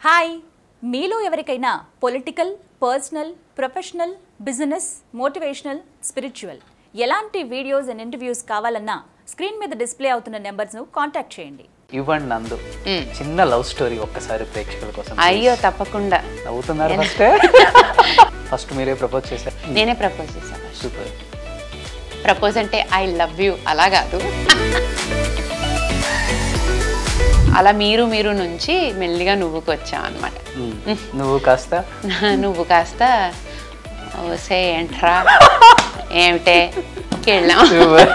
Hi మీలో ఎవరికైనా political personal professional business motivational spiritual ఎలాంటి వీడియోస్ అండ్ ఇంటర్వ్యూస్ కావాలన్నా స్క్రీన్ మీద డిస్ప్లే అవుతున్న నెంబర్స్ను కాంటాక్ట్ చేయండి ఇవ్వండి నందు చిన్న లవ్ స్టోరీ ఒక్కసారి ప్రేక్షకుల కోసం అయ్యో తప్పకుండా నవ్వుతున్నారు ఫస్ట్ ఫస్ట్ మీరే ప్రపోజ్ చేశారు నేనే ప్రపోజ్ చేశాను సూపర్ ప్రపోజ్ అంటే ఐ లవ్ యూ అలా కాదు అలా మీరు మీరు నుంచి మెల్లిగా నువ్వుకు వచ్చాం అనమాట నువ్వు కాస్త నువ్వు కాస్త సే ఎంట్రా ఏమిటే వెళ్ళాం సూపర్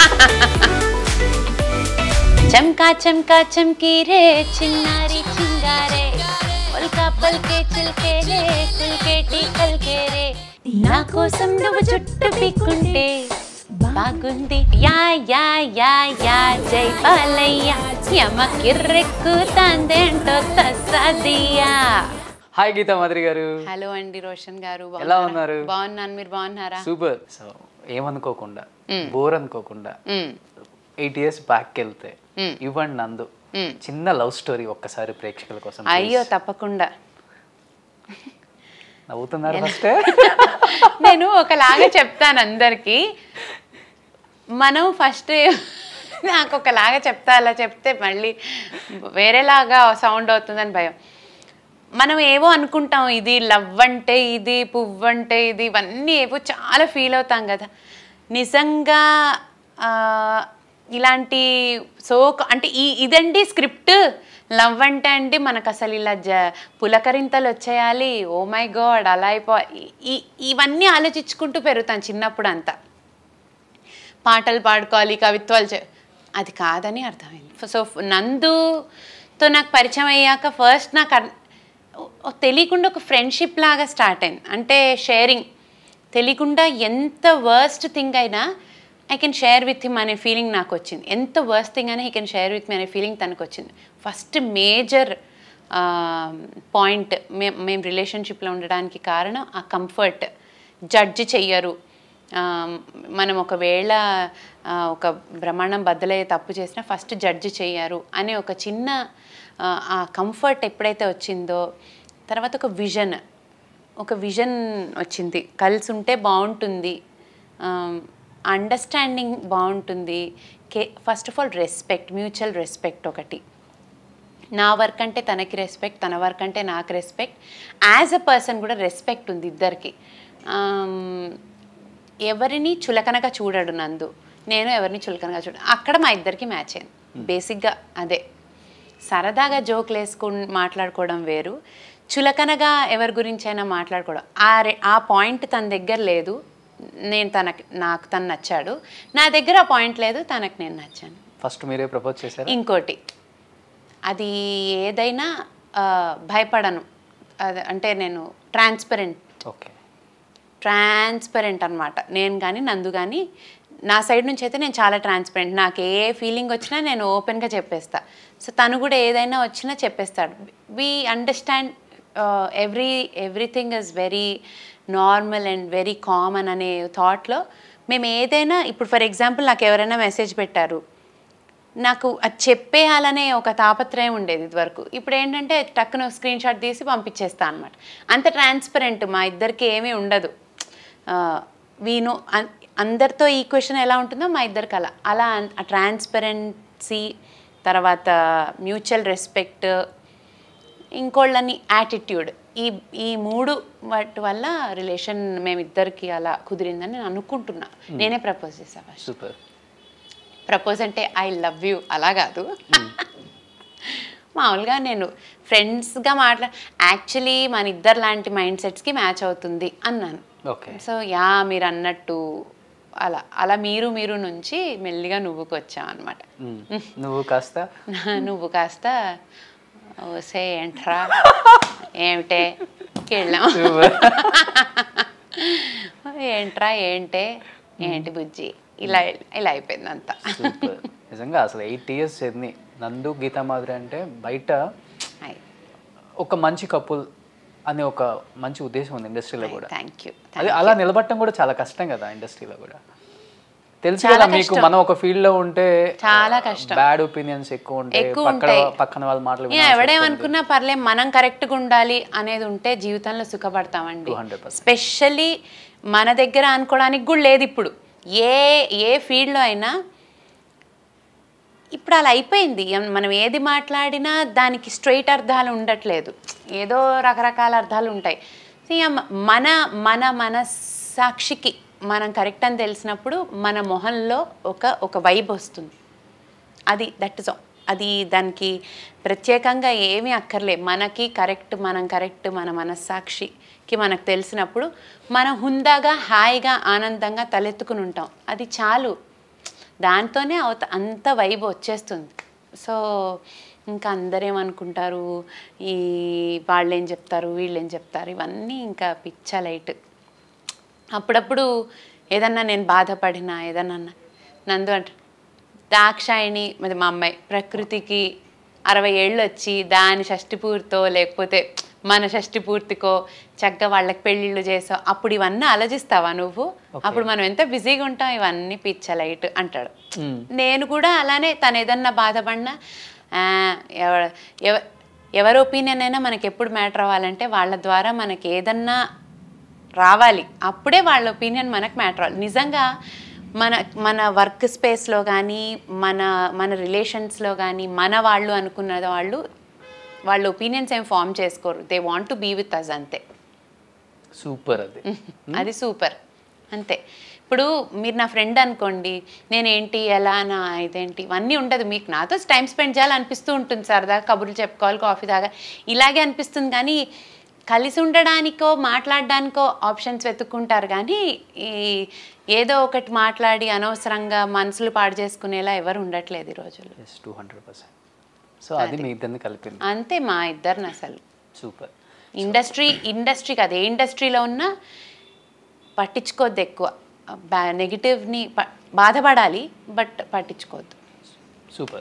చంకా చంకా చంకీ రే చిన్నారి చింగారే పల్కా పల్కే చిల్కే రే కుల్కేటి కల్కే రే నా కోసం నువ్వు చుట్టు పిక్కుంటే బాగుంది యా యా యా యా జై బాలయ్య యమ కిర్రెక్కు తందేంటో తస్సదియా హాయ్ గీతా మాదిరి గారు హలో అండి రోషన్ గారు ఎలా బాగున్నారా? ఉన్నారు? బాగున్నాను మీరు బాగున్నారా సూపర్ సో ఏమనుకోకుండా బోర్ అనుకోకుండా మ్, ఎయిట్ ఇయర్స్ బ్యాక్ వెళ్తే మ్. ఇవ్వండి నందు మ్. చిన్న లవ్ స్టోరీ ఒక్కసారి ప్రేక్షకుల కోసం అయ్యో please. తప్పకుండా నవ్వుతున్నారు ఫస్ట్ నేను ఒకలాగా చెప్తాను అందరికీ మనం ఫస్ట్ నాకు ఒకలాగా చెప్తా అలా చెప్తే మళ్ళీ వేరేలాగా సౌండ్ అవుతుందని భయం మనం ఏవో అనుకుంటాం ఇది లవ్ అంటే ఇది పువ్వు అంటే ఇది ఇవన్నీ ఏవో చాలా ఫీల్ అవుతాం కదా నిజంగా ఆ, ఇలాంటి సో అంటే ఈ ఇదండి స్క్రిప్ట్ లవ్ అంటే అండి మనకు అసలు ఇలా జ పులకరింతలు వచ్చేయాలి ఓ మై గాడ్ అలా అయిపో ఈ- ఈ- ఇవన్నీ ఆలోచించుకుంటూ పెరుగుతాం చిన్నప్పుడు అంతా పాటలు పాడుకోవాలి కవిత్వాలు చే అది కాదని అర్థమైంది సో నందుతో నాకు పరిచయం అయ్యాక ఫస్ట్ నాకు అర్- ఓ- తెలియకుండా ఒక ఫ్రెండ్షిప్ లాగా స్టార్ట్ అయింది అంటే షేరింగ్ తెలియకుండా ఎంత వర్స్ట్ థింగ్ అయినా I can share with him అనే ఫీలింగ్ నాకు వచ్చింది ఎంత వర్స్ట్ థింగ్ అయినా he can share with me అనే ఫీలింగ్ తనకు వచ్చింది ఫస్ట్ మేజర్ పాయింట్ మే మేము రిలేషన్షిప్లో ఉండడానికి కారణం ఆ కంఫర్ట్ జడ్జ్ చెయ్యరు ఆ, మనం ఒకవేళ ఆ, ఒక బ్రహ్మాండం బద్దలయ్యే తప్పు చేసినా ఫస్ట్ జడ్జి చెయ్యరు అనే ఒక చిన్న ఆ, ఆ కంఫర్ట్ ఎప్పుడైతే వచ్చిందో తర్వాత ఒక విజన్ ఒక విజన్ వచ్చింది కలిసి ఉంటే బాగుంటుంది అండర్స్టాండింగ్ బాగుంటుంది okay first of all respect mutual respect ఒకటి నా వర్క్ అంటే తనకి రెస్పెక్ట్ తన వర్క్ అంటే నాకు రెస్పెక్ట్ యాజ్ అ పర్సన్ కూడా రెస్పెక్ట్ ఉంది ఇద్దరికి ఆమ్, ఎవరిని చులకనగా చూడడు నందు నేను ఎవరిని చులకనగా చూడ అక్కడ మా ఇద్దరికి మ్యాచ్ అయింది బేసిక్గా అదే సరదాగా జోకులు వేసుకుని మాట్లాడుకోవడం వేరు చులకనగా ఎవరి గురించి అయినా మాట్లాడుకోవడం ఆ రె ఆ పాయింట్ తన దగ్గర లేదు నేను తనకి నాకు తను నచ్చాడు నా దగ్గర ఆ పాయింట్ లేదు తనకు నేను నచ్చాను ఫస్ట్ మీరే ప్రపోజ్ చేశారు ఇంకోటి అది ఏదైనా ఆ, భయపడను అది అంటే నేను ట్రాన్స్పరెంట్ ఓకే ట్రాన్స్పరెంట్ అనమాట నేను కానీ నందు కానీ నా సైడ్ నుంచి అయితే నేను చాలా ట్రాన్స్పరెంట్ నాకు ఏ ఫీలింగ్ వచ్చినా నేను ఓపెన్గా చెప్పేస్తా సో తను కూడా ఏదైనా వచ్చినా చెప్పేస్తాడు we understand every everything is very normal and very common అనే థాట్లో మేము ఏదైనా ఇప్పుడు ఫర్ ఎగ్జాంపుల్ నాకు ఎవరైనా మెసేజ్ పెట్టారు నాకు అది చెప్పేయాలనే ఒక తాపత్రయం ఉండేది ఇదివరకు ఇప్పుడు ఏంటంటే టక్కున స్క్రీన్ షాట్ తీసి పంపించేస్తా అనమాట అంత ట్రాన్స్పరెంట్ మా ఇద్దరికి ఏమీ ఉండదు వీను అందరితో ఈ క్వశ్చన్ ఎలా ఉంటుందో మా ఇద్దరికి అలా అలా ఆ ట్రాన్స్పరెన్సీ తర్వాత మ్యూచువల్ రెస్పెక్ట్ ఇంకోళ్ళని యాటిట్యూడ్ ఈ ఈ మూడు వాటి వల్ల రిలేషన్ మేమిద్దరికి అలా కుదిరిందని నేను అనుకుంటున్నా నేనే ప్రపోజ్ చేసాను ఫస్ట్ సూపర్ ప్రపోజ్ అంటే ఐ లవ్ యూ అలా కాదు మామూలుగా నేను ఫ్రెండ్స్గా మాట్లా యాక్చువల్లీ మన ఇద్దరు లాంటి మైండ్ సెట్స్కి మ్యాచ్ అవుతుంది అన్నాను ఓకే సో యా మీరు అన్నట్టు అలా అలా మీరు మీరు నుంచి మెల్లిగా నువ్వుకు వచ్చాం అనమాట నువ్వు కాస్త నువ్వు కాస్త సే ఏంట్రా ఏమిటే వెళ్ళాం సూపర్ ఏంట్రా ఏంటే ఏంటి బుజ్జి ఇలా ఇలా అయిపోయింది అంతా సూపర్ నిజంగా అసలు ఎయిట్ ఇయర్స్ జర్నీ నందు గీతా మాదిరి అంటే బయట అయ్ ఒక మంచి కపుల్ అనే ఒక మంచి ఉద్దేశం ఉంది ఇండస్ట్రీలో కూడా థ్యాంక్ యూ అది అలా నిలబడటం కూడా చాలా కష్టం కదా ఇండస్ట్రీలో కూడా తెలుసు చాలా కదా మీకు కష్టం. మనం ఒక ఫీల్డ్ లో ఉంటే చాలా కష్టం. బ్యాడ్ ఒపీనియన్స్ ఎక్కువ ఉంటాయి ఎక్కువ పక్కన ఉంటాయి. పక్కన వాళ్ళ మాటలు ఏ, వినాల్సి వస్తుంది. ఎవడేమనుకున్నా పర్లే మనం కరెక్ట్గా ఉండాలి అనేది ఉంటే జీవితంలో సుఖపడతామండి 200%. స్పెషల్లీ మన దగ్గర అనుకోవడానికి కూడా లేదు ఇప్పుడు ఏ ఏ ఫీల్డ్లో అయినా ఇప్పుడు అలా అయిపోయింది ఎం- మనం ఏది మాట్లాడినా దానికి స్ట్రైట్ అర్థాలు ఉండట్లేదు ఏదో రకరకాల అర్థాలు ఉంటాయి సో ఇక మ- మన మన మనస్సాక్షికి మనం కరెక్ట్ అని తెలిసినప్పుడు మన మొహంలో ఒక ఒక వైబ్ వస్తుంది అది దట్ ఇస్ అది దానికి ప్రత్యేకంగా ఏమీ అక్కర్లే మనకి కరెక్ట్ మనం కరెక్ట్ మన మనస్సాక్షికి మనకు తెలిసినప్పుడు మనం హుందాగా హాయిగా ఆనందంగా తలెత్తుకుని ఉంటాం అది చాలు దాంతోనే అవత అంత వైబ్ వచ్చేస్తుంది సో ఇంకా అందరేమనుకుంటారు ఈ వాళ్ళు ఏం చెప్తారు వీళ్ళు ఏం చెప్తారు ఇవన్నీ ఇంకా పిచ్చ లైట్ అప్పుడప్పుడు ఏదన్నా నేను బాధపడినా ఏదన్నా అన్నా, నందు అంట దాక్షాయిని మరి మా అమ్మాయి ప్రకృతికి అరవై ఏళ్ళు వచ్చి దాని షష్టి పూర్తితో లేకపోతే మన షష్టి పూర్తికో చక్కగా వాళ్ళకి పెళ్ళిళ్ళు చేసావు అప్పుడు ఇవన్నీ ఆలోచిస్తావా నువ్వు అప్పుడు మనం ఎంత బిజీగా ఉంటాం ఇవన్నీ పిచ్చ లైట్ అంటాడు మ్మ్. నేను కూడా అలానే తను ఏదన్నా బాధపడినా "ఆ, ఎవ ఎవ- ఎవరి ఒపీనియన్ అయినా మనకి ఎప్పుడు మ్యాటర్ అవ్వాలంటే వాళ్ళ ద్వారా మనకి ఏదన్నా రావాలి అప్పుడే వాళ్ళ ఒపీనియన్ మనకు మ్యాటర్ అవ్వాలి నిజంగా మన మన వర్క్ స్పేస్లో కానీ మన మన రిలేషన్స్లో కానీ మన వాళ్ళు అనుకున్న వాళ్ళు వాళ్ళ ఒపీనియన్స్ ఏం ఫామ్ చేసుకోరు they want to be with us అంతే సూపర్ అది అది సూపర్ అంతే ఇప్పుడు మీరు నా ఫ్రెండ్ అనుకోండి నేనేంటి ఎలా నా ఇదేంటి ఇవన్నీ ఉండదు మీకు నాతో టైం స్పెండ్ చేయాలనిపిస్తూ ఉంటుంది సరదాగా కబుర్లు చెప్పుకోవాలి కాఫీ తాగా ఇలాగే అనిపిస్తుంది కానీ కలిసి ఉండడానికో మాట్లాడడానికో ఆప్షన్స్ వెతుక్కుంటారు కానీ ఈ ఏదో ఒకటి మాట్లాడి అనవసరంగా మనసులు పాడు చేసుకునేలా ఎవరు ఉండట్లేదు ఈ రోజుల్లో yes two hundred percent so అది మీ ఇద్దరిని కలిపింది అంతే మా ఇద్దరిని అసలు సూపర్ ఇండస్ట్రీ ఇండస్ట్రీ కాదు ఏ ఇండస్ట్రీలో ఉన్నా పట్టించుకోవద్దు ఎక్కువ బ్యా నెగిటివ్ని ప- బాధపడాలి బట్ పట్టించుకోవద్దు super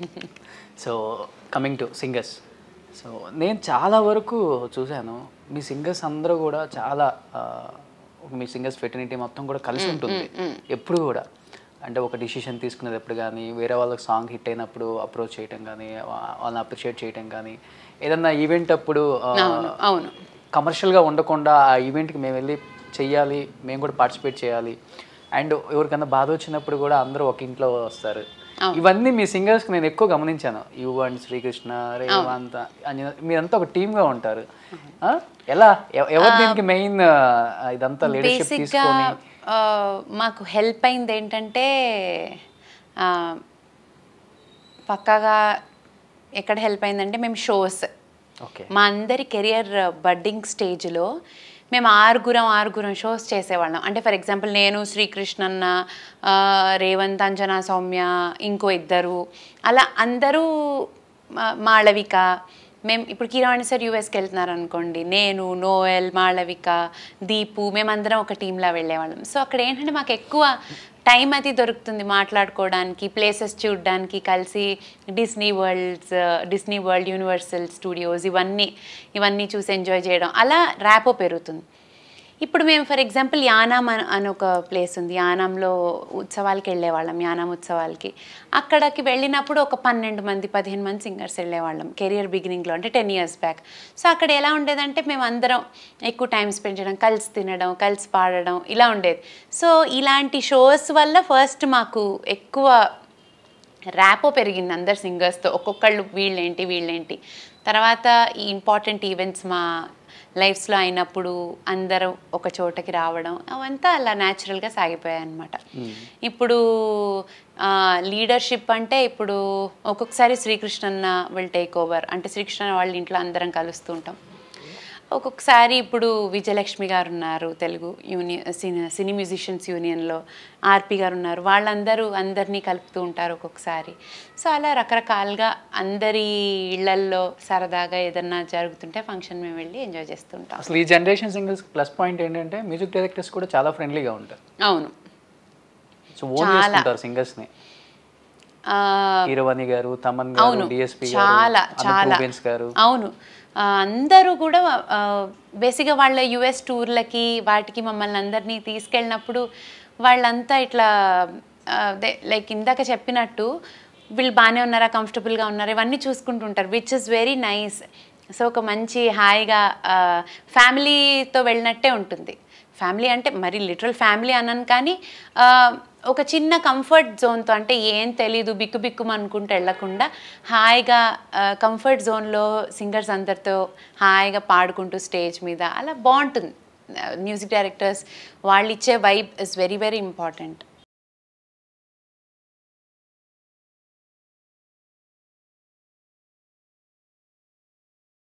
so coming to singers so నేను చాలా వరకు చూశాను మీ సింగర్స్ అందరూ కూడా చాలా ఆ, ఒక మీ సింగర్స్ ఫెటర్నిటీ మొత్తం కూడా కలిసి ఉంటుంది ఎప్పుడు కూడా అంటే ఒక డిసిషన్ తీసుకునేటప్పుడు కానీ వేరే వాళ్ళకి సాంగ్ హిట్ అయినప్పుడు అప్రోచ్ చేయటం కానీ వా- వాళ్ళని అప్రిషియేట్ చేయటం కానీ ఏదన్నా ఈవెంట్ అప్పుడు ఆ, అవును అవును కమర్షియల్గా ఉండకుండా ఆ ఈవెంట్కి మేము వెళ్ళి చెయ్యాలి మేము కూడా పార్టిసిపేట్ చేయాలి అండ్ ఎవరికైనా బాధ వచ్చినప్పుడు కూడా అందరూ ఒక ఇంట్లో వస్తారు ఇవన్నీ మీ సింగర్స్కి నేను ఎక్కువ గమనించాను యు అండ్ శ్రీకృష్ణ రేవంత్ అంజన మీరంతా ఒక టీమ్గా ఉంటారు ఆ? ఎలా ఎవ- ఎవరు దీనికి మెయిన్ ఇదంతా లీడర్షిప్ బేసిక్గా తీసుకొని ఆ, మాకు హెల్ప్ అయింది ఏంటంటే ఆ, పక్కాగా ఎక్కడ హెల్ప్ అయిందంటే మేము షోస్ ఓకే మా అందరి కెరియర్ బడ్డింగ్ స్టేజ్లో మేము ఆరుగురం ఆరుగురం షోస్ చేసేవాళ్ళం అంటే ఫర్ ఎగ్జాంపుల్ నేను శ్రీకృష్ణన్న ఆ, రేవంత్ అంజనా సౌమ్య ఇంకో ఇద్దరు అలా అందరూ మా- మాళవిక మేము ఇప్పుడు కిరాణి సార్ యూఎస్కి వెళ్తున్నారు అనుకోండి నేను నోయల్ మాళవిక దీపు మేమందరం ఒక టీంలా వెళ్ళేవాళ్ళం సో అక్కడ ఏంటంటే మాకు ఎక్కువ టైం అది దొరుకుతుంది మాట్లాడుకోవడానికి ప్లేసెస్ చూడడానికి కలిసి Disney worlds Disney world universal studios ఇవన్నీ ఇవన్నీ చూసి ఎంజాయ్ చేయడం అలా ర్యాపో పెరుగుతుంది ఇప్పుడు మేము ఫర్ ఎగ్జాంపుల్ యానాం అని అని ఒక ప్లేస్ ఉంది యానాంలో ఉత్సవాలకి వెళ్ళేవాళ్ళం యానాం ఉత్సవాలకి అక్కడికి వెళ్ళినప్పుడు ఒక పన్నెండు మంది పదిహేను మంది సింగర్స్ వెళ్ళేవాళ్ళం కెరియర్ బిగినింగ్లో అంటే టెన్ ఇయర్స్ బ్యాక్ సో అక్కడ ఎలా ఉండేదంటే మేము అందరం ఎక్కువ టైం స్పెండ్ చేయడం కలిసి తినడం కలిసి పాడడం ఇలా ఉండేది సో ఇలాంటి షోస్ వల్ల ఫస్ట్ మాకు ఎక్కువ ర్యాపో పెరిగింది అందరు సింగర్స్తో ఒక్కొక్కళ్ళు వీళ్ళేంటి వీళ్ళేంటి తర్వాత ఈ ఇంపార్టెంట్ ఈవెంట్స్ మా లైఫ్స్లో అయినప్పుడు అందరూ ఒక చోటకి రావడం అవంతా అలా న్యాచురల్గా సాగిపోయాయి అనమాట ఇప్పుడు లీడర్షిప్ అంటే ఇప్పుడు ఒక్కొక్కసారి శ్రీకృష్ణన్న విల్ టేక్ ఓవర్ అంటే శ్రీకృష్ణ వాళ్ళ ఇంట్లో అందరం కలుస్తూ ఉంటాం ఒక్కొక్కసారి ఇప్పుడు విజయలక్ష్మి గారు ఉన్నారు Telugu union cine cine musicians యూనియన్లో ఆర్పి గారు ఉన్నారు వాళ్ళందరూ అందరినీ కలుపుతూ ఉంటారు ఒక్కొక్కసారి సో అలా రకరకాలుగా అందరి ఇళ్లల్లో సరదాగా ఏదన్నా జరుగుతుంటే ఫంక్షన్ మేము వెళ్ళి ఎంజాయ్ చేస్తుంటాం అసలు ఈ జనరేషన్ సింగర్స్ ప్లస్ పాయింట్ ఏంటంటే మ్యూజిక్ డైరెక్టర్స్ కూడా చాలా ఫ్రెండ్లీగా ఉంటారు అవును సో ఓన్ చేసుకుంటారు సింగర్స్ని ఆ, హీరోవాణి గారు తమన్ గారు అవును డిఎస్పి చాలా చాలా రూబెన్స్ గారు అవును ఆ, అందరూ కూడా బేసిక్గా వాళ్ళ యుఎస్ టూర్లకి వాటికి మమ్మల్ని అందరినీ తీసుకెళ్ళినప్పుడు వాళ్ళంతా ఇట్లా అదే లైక్ ఇందాక చెప్పినట్టు వీళ్ళు బాగానే ఉన్నారా కంఫర్టబుల్గా ఉన్నారా ఇవన్నీ చూసుకుంటుంటారు which is very nice so ఒక మంచి హాయిగా ఫ్యామిలీతో వెళ్ళినట్టే ఉంటుంది ఫ్యామిలీ అంటే మరి లిటరల్ ఫ్యామిలీ అన్నాను కానీ ఆ, ఒక చిన్న కంఫర్ట్ జోన్తో అంటే ఏం తెలీదు బిక్కు బిక్కుమ అనుకుంటూ వెళ్ళకుండా హాయిగా కంఫర్ట్ జోన్లో సింగర్స్ అందరితో హాయిగా పాడుకుంటూ స్టేజ్ మీద అలా బాగుంటుంది మ్యూజిక్ డైరెక్టర్స్ వాళ్ళు ఇచ్చే vibe is very very important